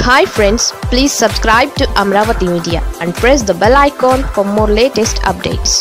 hi friends please subscribe to Amaravati media and press the bell icon for more latest updates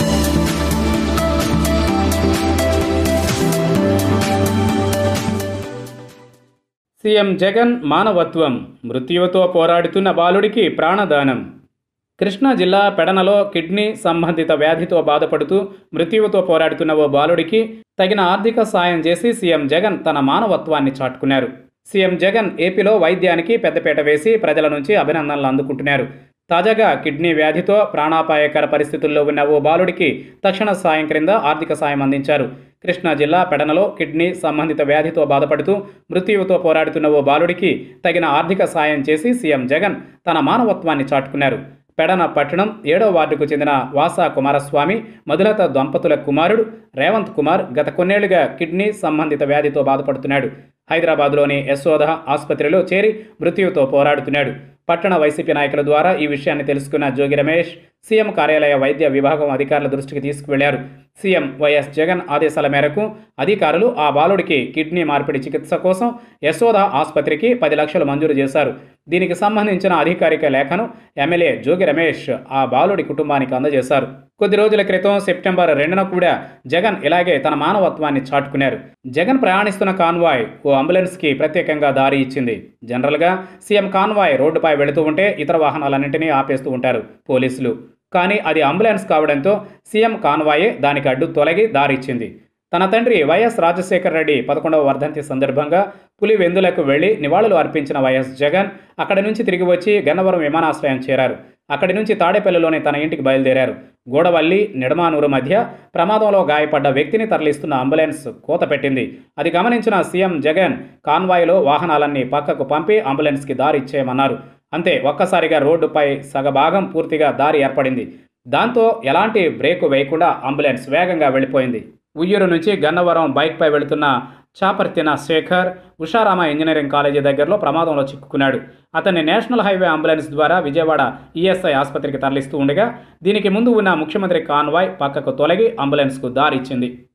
CM Jagan మానవత్వం మృత్యువుతో పోరాడుతున్న బాలుడికి ప్రాణదానం కృష్ణా జిల్లా పెడనలో kidney సంబంధిత వ్యాధితో బాధపడుతూ మృత్యువుతో పోరాడుతున్న ఓ బాలుడికి తగిన ఆర్థిక సాయం చేసి సీఎం జగన్ తన మానవత్వాన్ని చాటుకున్నారు సీఎం జగన్ ఏపీలో వైద్యానికి పెద్దపీట వేసి ప్రజల నుంచి అభినందనలు అందుకుంటున్నారు తాజాగా కిడ్నీ వ్యాధితో ప్రాణాపాయకర పరిస్థితుల్లో ఉన్న ఓ బాలుడికి తక్షణ సాయం క్రింద ఆర్థిక సాయం అందించారు కృష్ణా జిల్లా పెడనలో కిడ్నీ సంబంధిత వ్యాధితో బాధపడుతూ మృత్యువుతో పోరాడుతున్న ఓ బాలుడికి తగిన ఆర్థిక సాయం చేసి సీఎం జగన్ తన మానవత్వాన్ని చాటుకున్నారు పెడన పట్టణం ఏడో వార్డుకు చెందిన వాసా కుమారస్వామి మధులత దంపతుల కుమారుడు రేవంత్ కుమార్ గత కొన్నేళ్లుగా కిడ్నీ సంబంధిత వ్యాధితో బాధపడుతున్నాడు హైదరాబాద్లోని యశోద ఆసుపత్రిలో చేరి మృత్యువుతో పోరాడుతున్నాడు పట్టణ వైసీపీ నాయకుల ద్వారా ఈ విషయాన్ని తెలుసుకున్న జోగి రమేష్ సీఎం కార్యాలయ వైద్య విభాగం అధికారుల దృష్టికి తీసుకువెళ్లారు సీఎం వైఎస్ జగన్ ఆదేశాల మేరకు అధికారులు ఆ బాలుడికి కిడ్నీ మార్పిడి చికిత్స కోసం యశోద ఆసుపత్రికి పది లక్షలు మంజూరు చేశారు దీనికి సంబంధించిన అధికారిక లేఖను ఎమ్మెల్యే జోగి రమేష్ ఆ బాలుడి కుటుంబానికి అందజేశారు కొద్ది రోజుల క్రితం సెప్టెంబర్ రెండున కూడా జగన్ ఇలాగే తన మానవత్వాన్ని చాటుకున్నారు జగన్ ప్రయాణిస్తున్న కాన్వాయ్ ఓ అంబులెన్స్కి ప్రత్యేకంగా దారి ఇచ్చింది జనరల్గా సీఎం కాన్వాయ్ రోడ్డుపై వెళుతూ ఉంటే ఇతర వాహనాలన్నింటినీ ఆపేస్తూ ఉంటారు పోలీసులు కానీ అది అంబులెన్స్ కావడంతో సీఎం కాన్వాయే దానికి అడ్డు తొలగి దారిచ్చింది తన తండ్రి వైఎస్ రాజశేఖర రెడ్డి పదకొండవ వర్ధంతి సందర్భంగా పులివెందులకు వెళ్లి నివాళులు అర్పించిన వైఎస్ జగన్ అక్కడి నుంచి తిరిగి వచ్చి గన్నవరం విమానాశ్రయం చేరారు అక్కడి నుంచి తాడేపల్లిలోని తన ఇంటికి బయలుదేరారు గూడవల్లి నిడమానూరు మధ్య ప్రమాదంలో గాయపడ్డ వ్యక్తిని తరలిస్తున్న అంబులెన్స్ కూత పెట్టింది అది గమనించిన సీఎం జగన్ కాన్వాయ్లో వాహనాలన్నీ పక్కకు పంపి అంబులెన్స్కి దారి ఇచ్చేయమన్నారు అంతే ఒక్కసారిగా రోడ్డుపై సగభాగం పూర్తిగా దారి ఏర్పడింది దాంతో ఎలాంటి బ్రేకు వేయకుండా అంబులెన్స్ వేగంగా వెళ్ళిపోయింది ఉయ్యూరు నుంచి గన్నవరం బైక్పై వెళుతున్న చాపర్తిన శేఖర్ ఉషారామ ఇంజనీరింగ్ కాలేజీ దగ్గరలో ప్రమాదంలో చిక్కుకున్నాడు అతన్ని నేషనల్ హైవే అంబులెన్స్ ద్వారా విజయవాడ ఈఎస్ఐ ఆసుపత్రికి తరలిస్తూ ఉండగా దీనికి ముందు ఉన్న ముఖ్యమంత్రి కాన్వాయ్ పక్కకు తొలగి అంబులెన్స్కు దారి ఇచ్చింది